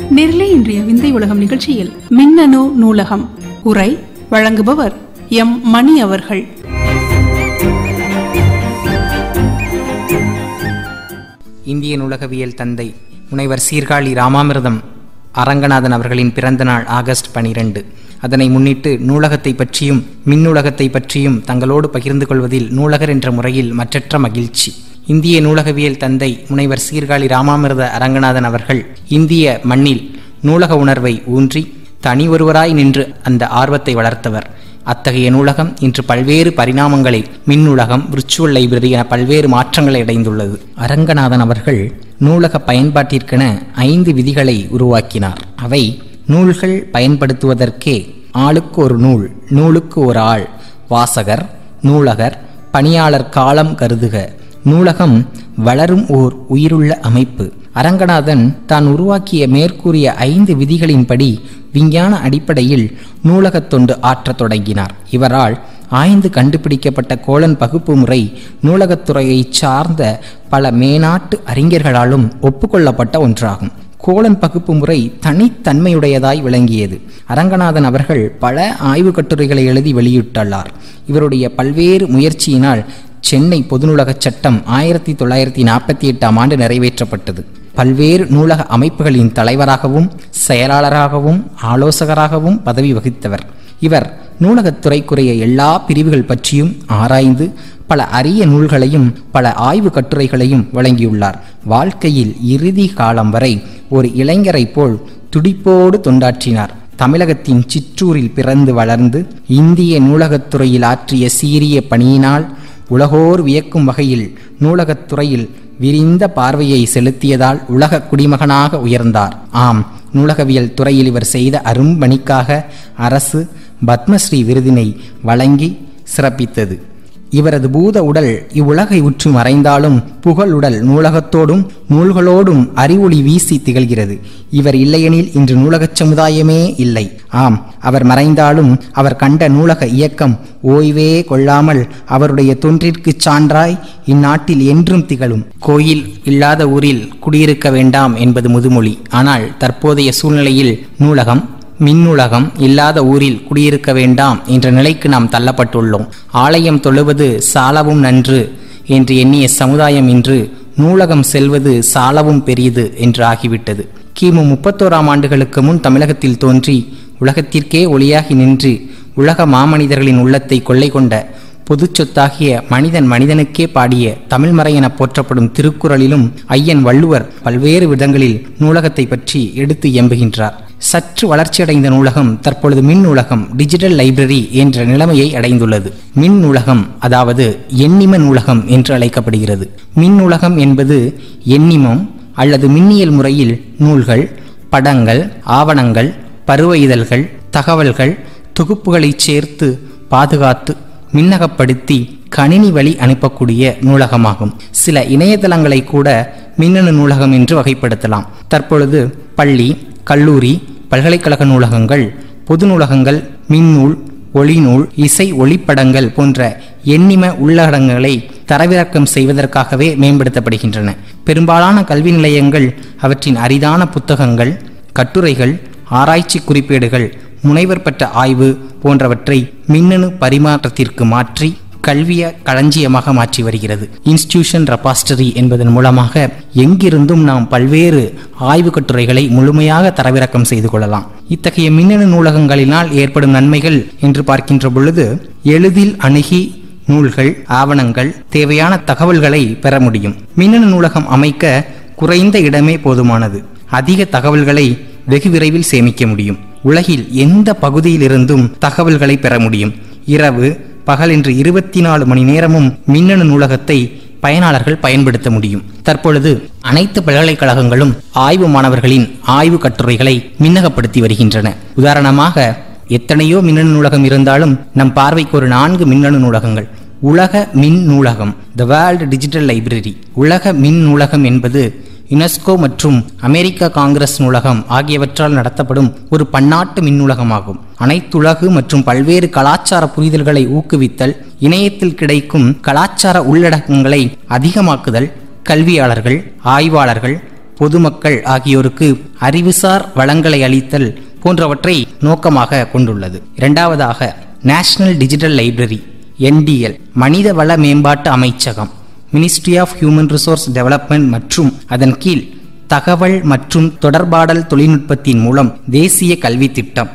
நெருளை இன்றைய விந்தை உலகம் நிகழ்ச்சியில் மின்னணு நூலகம் உரை வழங்குபவர் எம் மணி அவர்கள் இந்திய நூலகவியல் தந்தை முனைவர் சீர்காழி ராமாமிர்தம் அரங்கநாதன் அவர்களின் பிறந்த நாள் ஆகஸ்ட் பனிரெண்டு அதனை முன்னிட்டு நூலகத்தை பற்றியும் மின்னூலகத்தை பற்றியும் தங்களோடு பகிர்ந்து கொள்வதில் நூலகர் என்ற முறையில் மற்றற்ற மகிழ்ச்சி இந்திய நூலகவியல் தந்தை முனைவர் சீர்காழி ராமாமிர்த அரங்கநாதன் அவர்கள் இந்திய மண்ணில் நூலக உணர்வை ஊன்றி தனி ஒருவராய் நின்று அந்த ஆர்வத்தை வளர்த்தவர் அத்தகைய நூலகம் இன்று பல்வேறு பரிணாமங்களை மின்னூலகம் விர்ச்சுவல் லைப்ரரி என பல்வேறு மாற்றங்களை அடைந்துள்ளது அரங்கநாதன் அவர்கள் நூலக பயன்பாட்டிற்கென ஐந்து விதிகளை உருவாக்கினார் அவை நூல்கள் பயன்படுத்துவதற்கே ஆளுக்கு ஒரு நூல் நூலுக்கு ஒரு ஆள் வாசகர் நூலகர் பணியாளர் காலம் கருதுக நூலகம் வளரும் ஓர் உயிருள்ள அமைப்பு அரங்கநாதன் தான் உருவாக்கிய மேற்கூறிய ஐந்து விதிகளின்படி விஞ்ஞான அடிப்படையில் நூலகத் தொண்டு ஆற்றத் தொடங்கினார் இவரால் ஆய்ந்து கண்டுபிடிக்கப்பட்ட கோளன் பகுப்பு முறை நூலகத்துறையைச் சார்ந்த பல மேனாட்டு அறிஞர்களாலும் ஒப்புக்கொள்ளப்பட்ட ஒன்றாகும் கோளன் பகுப்பு முறை தனித்தன்மையுடையதாய் விளங்கியது அரங்கநாதன் அவர்கள் பல ஆய்வுக் கட்டுரைகளை எழுதி வெளியிட்டுள்ளார் இவருடைய பல்வேறு முயற்சியினால் சென்னை பொதுநூலகச் சட்டம் ஆயிரத்தி தொள்ளாயிரத்தி நாற்பத்தி எட்டாம் ஆண்டு நிறைவேற்றப்பட்டது பல்வேறு நூலக அமைப்புகளின் தலைவராகவும் செயலாளராகவும் ஆலோசகராகவும் பதவி வகித்தவர் இவர் நூலகத்துறைக்குரிய எல்லா பிரிவுகள் பற்றியும் ஆராய்ந்து பல அரிய நூல்களையும் பல ஆய்வு கட்டுரைகளையும் வழங்கியுள்ளார் வாழ்க்கையில் இறுதி காலம் வரை ஒரு இளைஞரைப் போல் துடிப்போடு தொண்டாற்றினார் தமிழகத்தின் சிற்றூரில் பிறந்து வளர்ந்து இந்திய நூலகத்துறையில் ஆற்றிய சீரிய பணியினால் உலகோர் வியக்கும் வகையில் நூலகத்துறையில் விரிந்த பார்வையை செலுத்தியதால் உலக குடிமகனாக உயர்ந்தார் ஆம் நூலகவியல் துறையில் இவர் செய்த அரும்பணிக்காக அரசு பத்மஸ்ரீ விருதினை வழங்கி சிறப்பித்தது இவரது பூத உடல் இவ்வுலகை உற்று மறைந்தாலும் புகழுடல் நூலகத்தோடும் நூல்களோடும் அறிவொளி வீசி திகழ்கிறது இவர் இல்லையெனில் இன்று நூலகச் சமுதாயமே இல்லை ஆம் அவர் மறைந்தாலும் அவர் கண்ட நூலக இயக்கம் ஓய்வே கொள்ளாமல் அவருடைய தொன்றிற்குச் சான்றாய் இந்நாட்டில் என்றும் திகழும் கோயில் இல்லாத ஊரில் குடியிருக்க வேண்டாம் என்பது முதுமொழி ஆனால் தற்போதைய சூழ்நிலையில் நூலகம் மின்னூலகம் இல்லாத ஊரில் குடியிருக்க வேண்டாம் என்ற நிலைக்கு நாம் தள்ளப்பட்டுள்ளோம் ஆலயம் தொழுவது சாலவும் நன்று என்று எண்ணிய சமுதாயம் இன்று நூலகம் செல்வது சாலவும் பெரியது என்று ஆகிவிட்டது கிமு முப்பத்தோராம் ஆண்டுகளுக்கு முன் தமிழகத்தில் தோன்றி உலகத்திற்கே ஒளியாகி நின்று உலக மாமனிதர்களின் உள்ளத்தை கொள்ளை கொண்ட பொதுச் சொத்தாகிய மனிதன் மனிதனுக்கே பாடிய தமிழ்மறை என போற்றப்படும் திருக்குறளிலும் ஐயன் வள்ளுவர் பல்வேறு விதங்களில் நூலகத்தை பற்றி எடுத்து எம்புகின்றார் சற்று வளர்ச்சியடைந்த நூலகம் தற்பொழுது மின் நூலகம் டிஜிட்டல் லைப்ரரி என்ற நிலைமையை அடைந்துள்ளது மின் நூலகம் அதாவது எண்ணிம நூலகம் என்று அழைக்கப்படுகிறது மின் நூலகம் என்பது எண்ணிமம் அல்லது மின்னியல் முறையில் நூல்கள் படங்கள் ஆவணங்கள் பருவ இதழ்கள் தகவல்கள் தொகுப்புகளைச் சேர்த்து பாதுகாத்து மின்னகப்படுத்தி கணினி வழி அனுப்பக்கூடிய நூலகமாகும் சில இணையதளங்களை கூட மின்னணு நூலகம் என்று வகைப்படுத்தலாம் தற்பொழுது பள்ளி கல்லூரி பல்கலைக்கழக நூலகங்கள் பொது நூலகங்கள் மின்னூல் ஒளிநூல் இசை ஒளிப்படங்கள் போன்ற எண்ணிம உள்ளடங்களை தரவிறக்கம் செய்வதற்காகவே மேம்படுத்தப்படுகின்றன பெரும்பாலான கல்வி நிலையங்கள் அவற்றின் அரிதான புத்தகங்கள் கட்டுரைகள் ஆராய்ச்சி குறிப்பேடுகள் முனைவர் பெற்ற ஆய்வு போன்றவற்றை மின்னணு பரிமாற்றத்திற்கு மாற்றி கல்விய களஞ்சியமாக மாற்றி வருகிறது இன்ஸ்டிடியூஷன் ரெபாஸ்டரி என்பதன் மூலமாக எங்கிருந்தும் நாம் பல்வேறு ஆய்வு கட்டுரைகளை முழுமையாக தரவிறக்கம் செய்து கொள்ளலாம் இத்தகைய மின்னணு நூலகங்களினால் ஏற்படும் நன்மைகள் என்று பார்க்கின்ற பொழுது எளிதில் அணுகி நூல்கள் ஆவணங்கள் தேவையான தகவல்களை பெற முடியும் மின்னணு நூலகம் அமைக்க குறைந்த இடமே போதுமானது அதிக தகவல்களை வெகு விரைவில் சேமிக்க முடியும் உலகில் எந்த பகுதியிலிருந்தும் தகவல்களை பெற முடியும் இரவு பகல் என்று இருபத்தி நாலு மணி நேரமும் மின்னணு நூலகத்தை பயனாளர்கள் பயன்படுத்த முடியும் தற்பொழுது அனைத்து பல்கலைக்கழகங்களும் ஆய்வு மாணவர்களின் ஆய்வு கட்டுரைகளை மின்னகப்படுத்தி வருகின்றன உதாரணமாக எத்தனையோ மின்னணு நூலகம் இருந்தாலும் நம் பார்வைக்கு ஒரு நான்கு மின்னணு நூலகங்கள் உலக மின் நூலகம் த வேர்ல்டு டிஜிட்டல் லைப்ரரி உலக மின் நூலகம் என்பது யுனெஸ்கோ மற்றும் அமெரிக்க காங்கிரஸ் நூலகம் ஆகியவற்றால் நடத்தப்படும் ஒரு பன்னாட்டு மின்னூலகமாகும் அனைத்துலகு மற்றும் பல்வேறு கலாச்சார புரிதல்களை ஊக்குவித்தல் இணையத்தில் கிடைக்கும் கலாச்சார உள்ளடக்கங்களை அதிகமாக்குதல் கல்வியாளர்கள் ஆய்வாளர்கள் பொதுமக்கள் ஆகியோருக்கு அறிவுசார் வளங்களை அளித்தல் போன்றவற்றை நோக்கமாக கொண்டுள்ளது இரண்டாவதாக நேஷனல் டிஜிட்டல் லைப்ரரி என்டிஎல் மனித வள மேம்பாட்டு அமைச்சகம் ministry of human resource development மற்றும் அதன் கீழ் தகவல் மற்றும் தொடர்பாடல் தொழில்நுட்பத்தின் மூலம் தேசிய கல்வி திட்டம்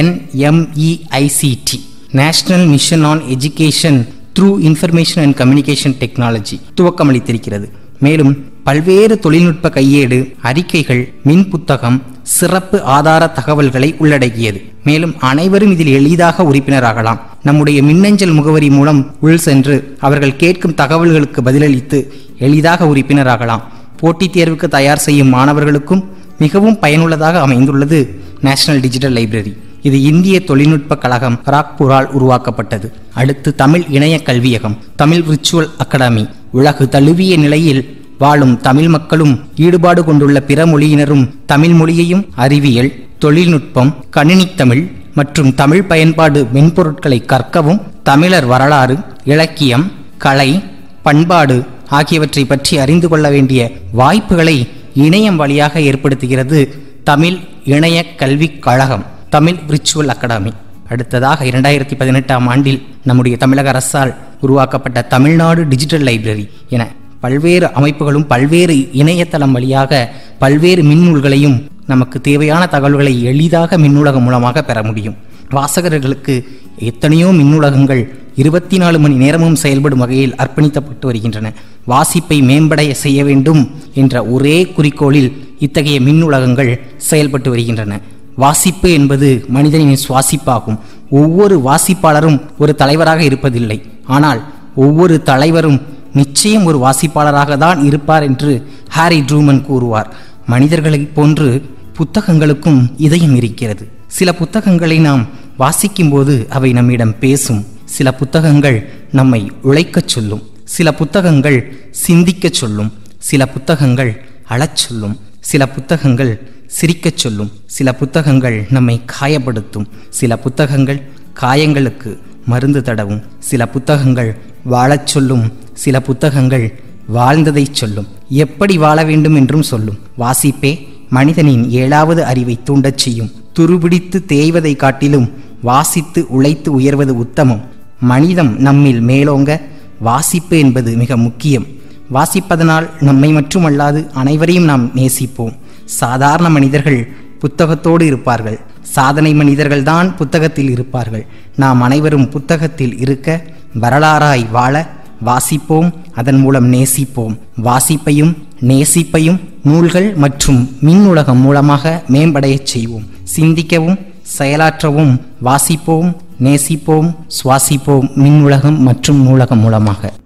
NMEICT national mission on education through information and communication technology துவக்கமளித்திருக்கிறது மேலும் பல்வேறு தொழில்நுட்ப கையேடு அறிக்கைகள் மின் புத்தகம் சிறப்பு ஆதார தகவல்களை உள்ளடக்கியது மேலும் அனைவரும் இதில் எளிதாக உறுப்பினராகலாம் நம்முடைய மின்னஞ்சல் முகவரி மூலம் உள் சென்று அவர்கள் கேட்கும் தகவல்களுக்கு பதிலளித்து எளிதாக உறுப்பினராகலாம் போட்டித் தேர்வுக்கு தயார் செய்யும் மாணவர்களுக்கும் மிகவும் பயனுள்ளதாக அமைந்துள்ளது நேஷனல் டிஜிட்டல் லைப்ரரி இது இந்திய தொழில்நுட்ப கழகம் ராக்பூரால் உருவாக்கப்பட்டது அடுத்து தமிழ் இணைய கல்வியகம் தமிழ் விர்ச்சுவல் அகாடமி உலகு தழுவிய நிலையில் வாழும் தமிழ் மக்களும் ஈடுபாடு கொண்டுள்ள பிற மொழியினரும் தமிழ் மொழியையும் அறிவியல் தொழில்நுட்பம் கணினித்தமிழ் மற்றும் தமிழ் பயன்பாடு மென்பொருட்களை கற்கவும் தமிழர் வரலாறு இலக்கியம் கலை பண்பாடு ஆகியவற்றை பற்றி அறிந்து கொள்ள வேண்டிய வாய்ப்புகளை இணையம் வழியாக ஏற்படுத்துகிறது தமிழ் இணைய கல்விக் கழகம் தமிழ் விர்ச்சுவல் அகாடமி அடுத்ததாக இரண்டாயிரத்தி பதினெட்டாம் ஆண்டில் நம்முடைய தமிழக அரசால் உருவாக்கப்பட்ட தமிழ்நாடு டிஜிட்டல் லைப்ரரி என பல்வேறு அமைப்புகளும் பல்வேறு இணையதளம் வழியாக பல்வேறு மின்னூல்களையும் நமக்கு தேவையான தகவல்களை எளிதாக மின்னூலகம் மூலமாக பெற முடியும் வாசகர்களுக்கு எத்தனையோ மின்னூலகங்கள் இருபத்தி நாலு மணி நேரமும் செயல்படும் வகையில் அர்ப்பணிக்கப்பட்டு வருகின்றன வாசிப்பை மேம்படைய செய்ய வேண்டும் என்ற ஒரே குறிக்கோளில் இத்தகைய மின்னூலகங்கள் செயல்பட்டு வருகின்றன வாசிப்பு என்பது மனிதனின் சுவாசிப்பாகும் ஒவ்வொரு வாசிப்பாளரும் ஒரு தலைவராக இருப்பதில்லை ஆனால் ஒவ்வொரு தலைவரும் நிச்சயம் ஒரு வாசிப்பாளராக தான் இருப்பார் என்று ஹாரி ட்ரூமன் கூறுவார் மனிதர்களைப் போன்று புத்தகங்களுக்கும் இதயம் இருக்கிறது சில புத்தகங்களை நாம் வாசிக்கும்போது அவை நம்மிடம் பேசும் சில புத்தகங்கள் நம்மை உழைக்கச் சொல்லும் சில புத்தகங்கள் சிந்திக்கச் சொல்லும் சில புத்தகங்கள் அழச் சொல்லும் சில புத்தகங்கள் சிரிக்கச் சொல்லும் சில புத்தகங்கள் நம்மை காயப்படுத்தும் சில புத்தகங்கள் காயங்களுக்கு மருந்து தடவும் சில புத்தகங்கள் வாழச் சொல்லும் சில புத்தகங்கள் வாழ்ந்ததைச் சொல்லும் எப்படி வாழ வேண்டும் என்றும் சொல்லும் வாசிப்பே மனிதனின் ஏழாவது அறிவை தூண்டச் செய்யும் துருபிடித்து தேய்வதை காட்டிலும் வாசித்து உழைத்து உயர்வது உத்தமம் மனிதம் நம்மில் மேலோங்க வாசிப்பு என்பது மிக முக்கியம் வாசிப்பதனால் நம்மை மட்டுமல்லாது அனைவரையும் நாம் நேசிப்போம் சாதாரண மனிதர்கள் புத்தகத்தோடு இருப்பார்கள் சாதனை மனிதர்கள்தான் புத்தகத்தில் இருப்பார்கள் நாம் அனைவரும் புத்தகத்தில் இருக்க வரலாறாய் வாழ வாசிப்போம் அதன் மூலம் நேசிப்போம் வாசிப்பையும் நேசிப்பையும் நூல்கள் மற்றும் மின்னுலகம் மூலமாக மேம்படையச் செய்வோம் சிந்திக்கவும் செயலாற்றவும் வாசிப்போம் நேசிப்போம் சுவாசிப்போம் மின்னுலகம் மற்றும் நூலகம் மூலமாக